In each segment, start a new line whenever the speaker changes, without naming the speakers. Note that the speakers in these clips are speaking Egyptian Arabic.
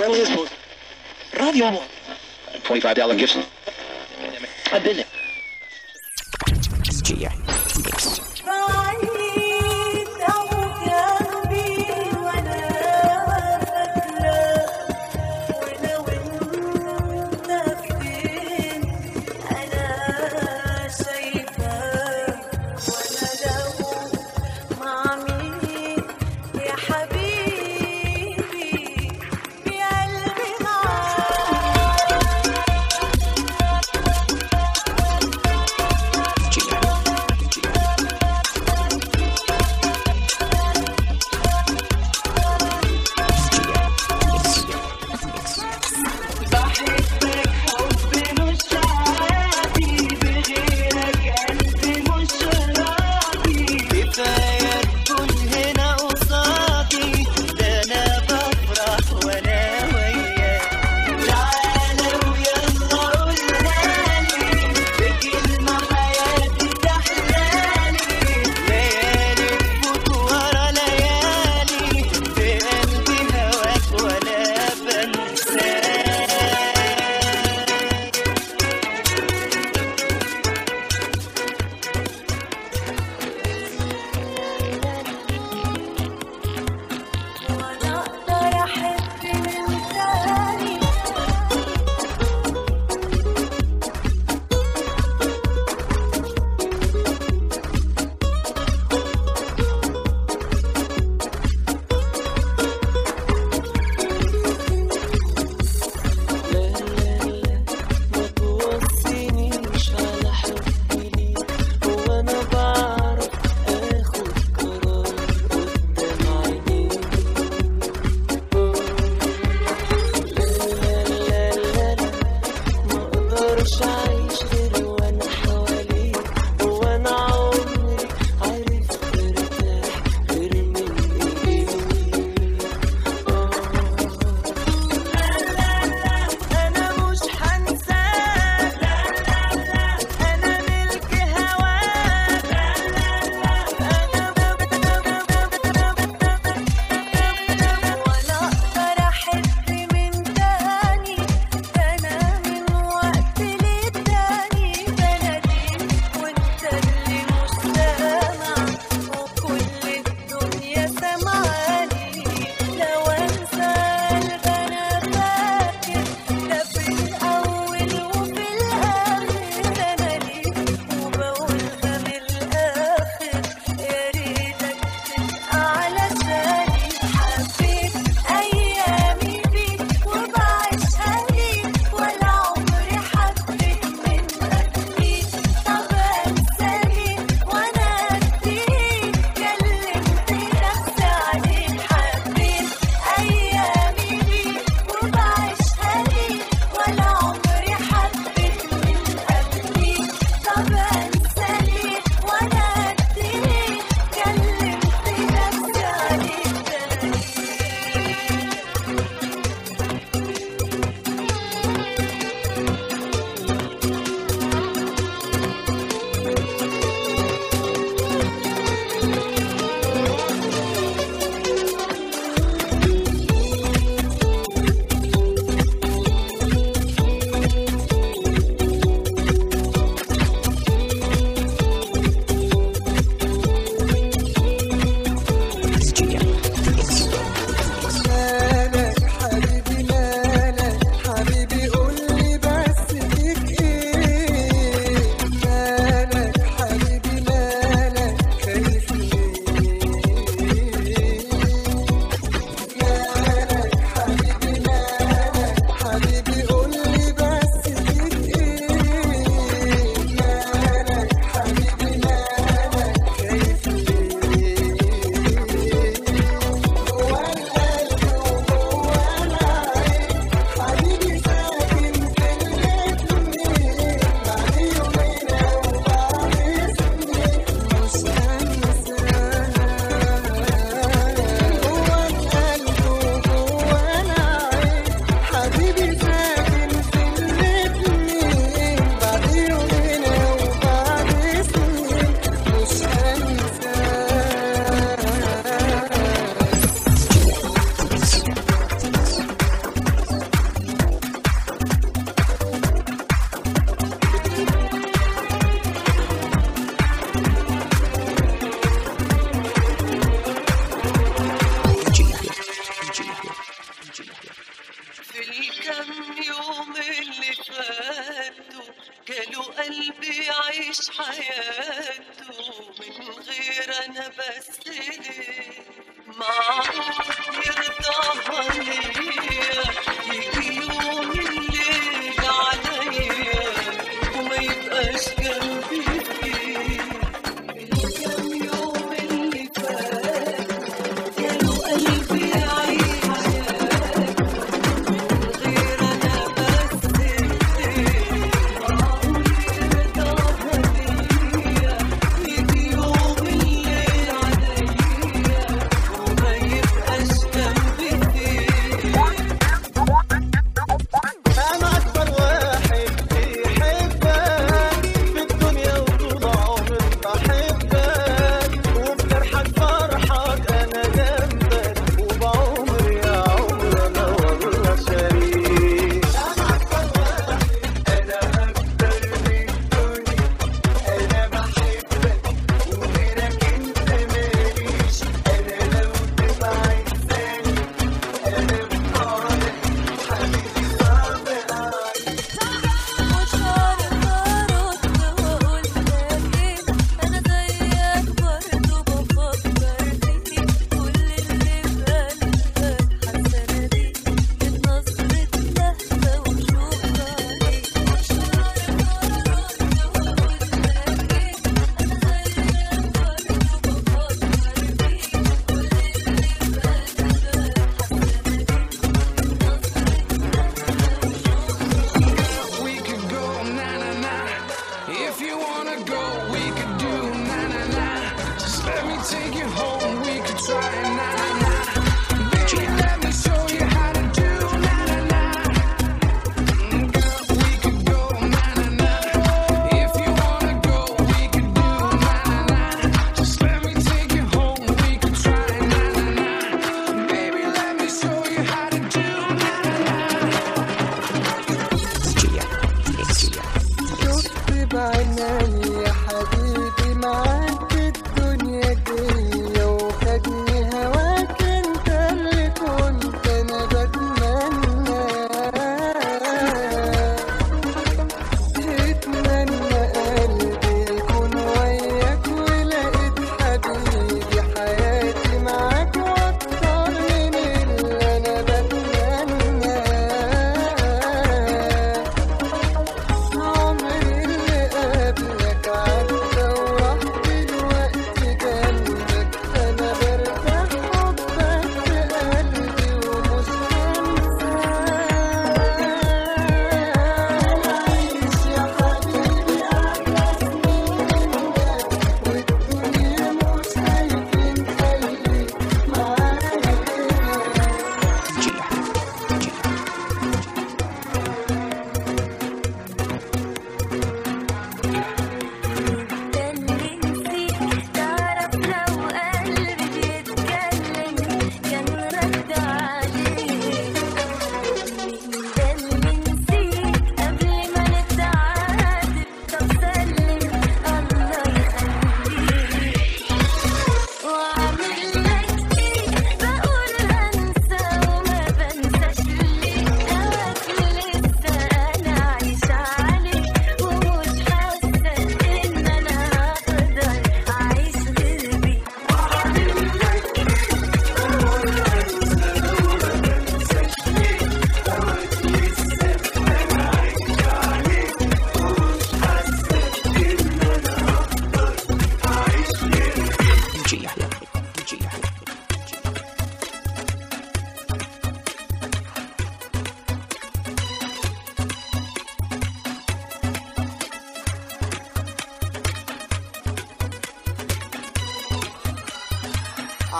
friendliest, most radio.
Twenty-five dollar gifts.
I've been there.
بعيد أو جنبي وأنا فاكرة ولو أنت فين أنا شايفاك وأنا لو مع مين يا حبيبي بقلبي معاك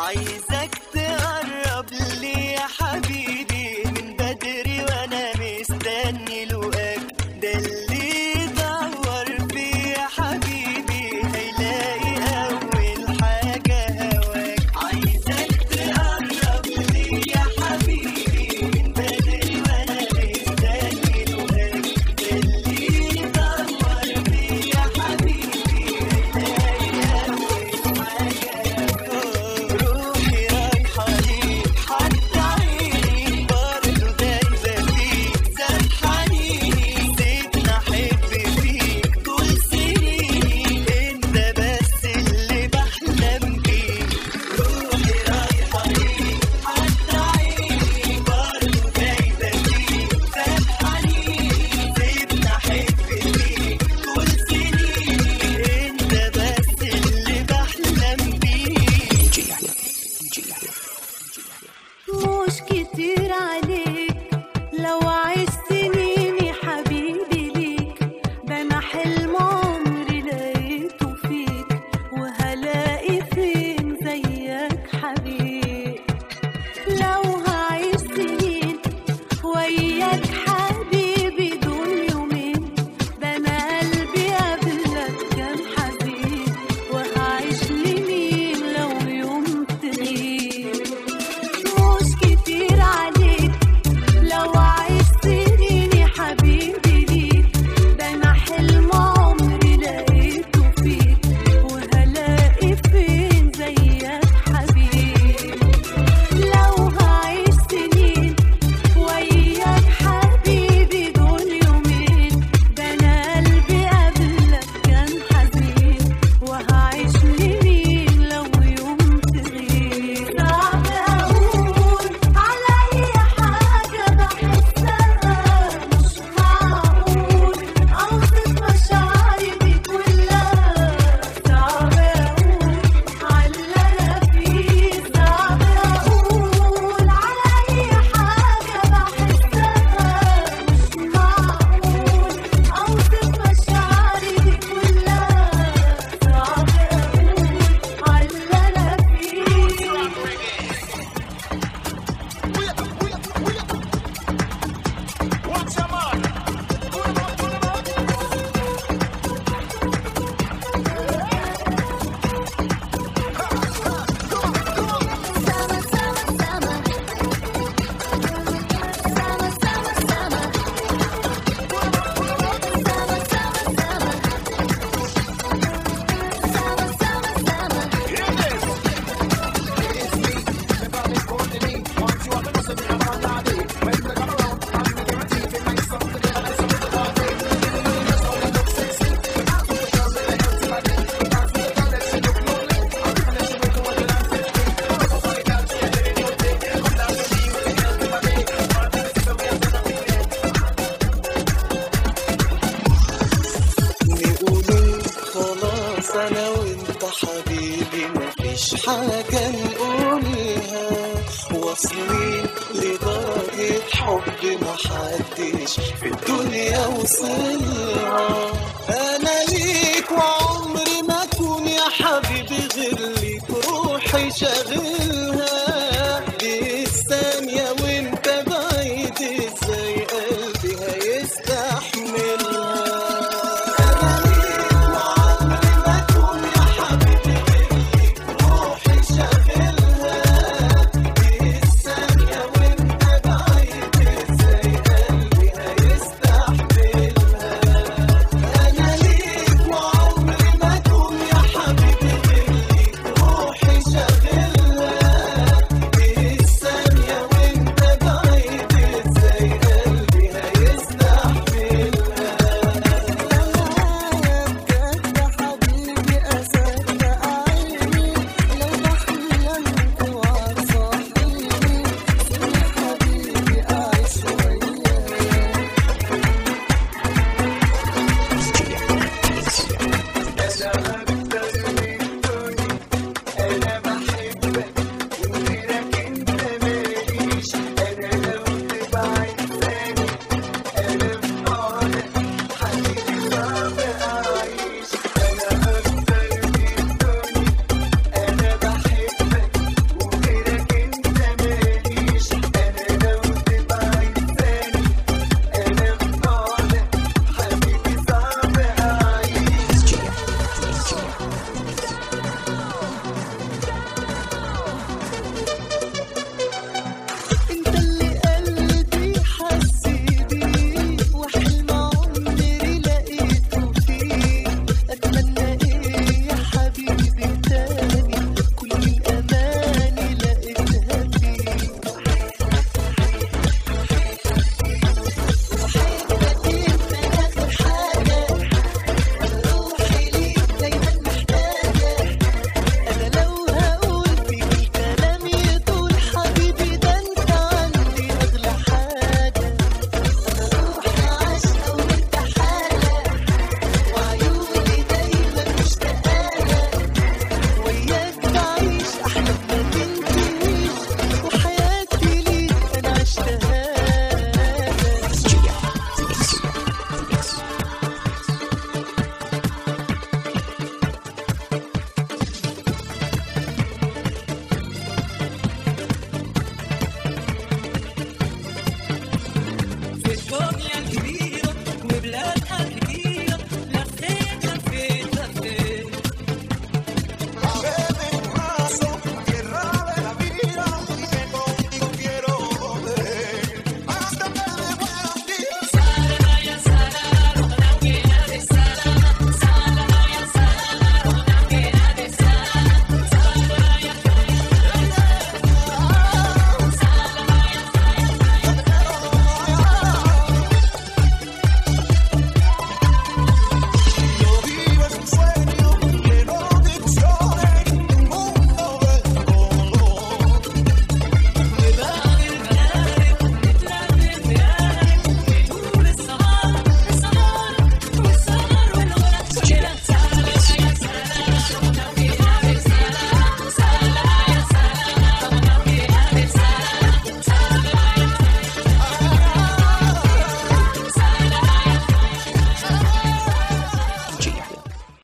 عايزك تقرب لي يا حبيبي من بدري وانا مستني لقاك ده اللي يدور فيه يا حبيبي هيلاقي اول حاجه هواك عايزك تقرب لي يا حبيبي من بدري وانا مستني لقاك ده اللي يدور فيه يا حبيبي هيلاقي اول حاجه روحي رايحة ليك حتى عيني برضه دايبة فيك زاد حنيني سيبنا أحب فيك طول سنيني أنت بس اللي بحلم بيه روحي رايحة ليك حتى عيني برضه دايبة فيك زاد حنيني سيبنا أحب فيك طول سنيني أنت بس اللي بحلم بيه
دي يحيى دي يحيى
مش كتير عليك لو عايز سنيني حبيبي ليك ده انا حلم عمري لقيته فيك وهلاقي فين زيك حبيب لو هعيش سنين وياك حبيبي دول يومين ده انا قلبي قبلك كان حزين وهعيش لمين لو يوم تغيب مش كتير عليك لو عايز سنيني حبيبي ليك ده انا حلم عمري لقيته فيك وهلاقي فين زيك حبيب لو هعيش سنين وياك حبيبي دول يومين ده انا قلبي قبلك كان حزين وهعيش لمين لو يوم تغيب صعب اقول على اي حاجه بحسها مش معقول اوصف مشاعري دي كلها صعب اقول على اللي انا فيه صعب اقول على اي حاجه بحسها مش معقول اوصف مشاعري دي كلها صعب اقول على اللي انا فيه
نقول خلاص انا وانت حبيبي مفيش حاجة نقولها واصلين لدرجة حب محدش في الدنيا وصلها انا ليه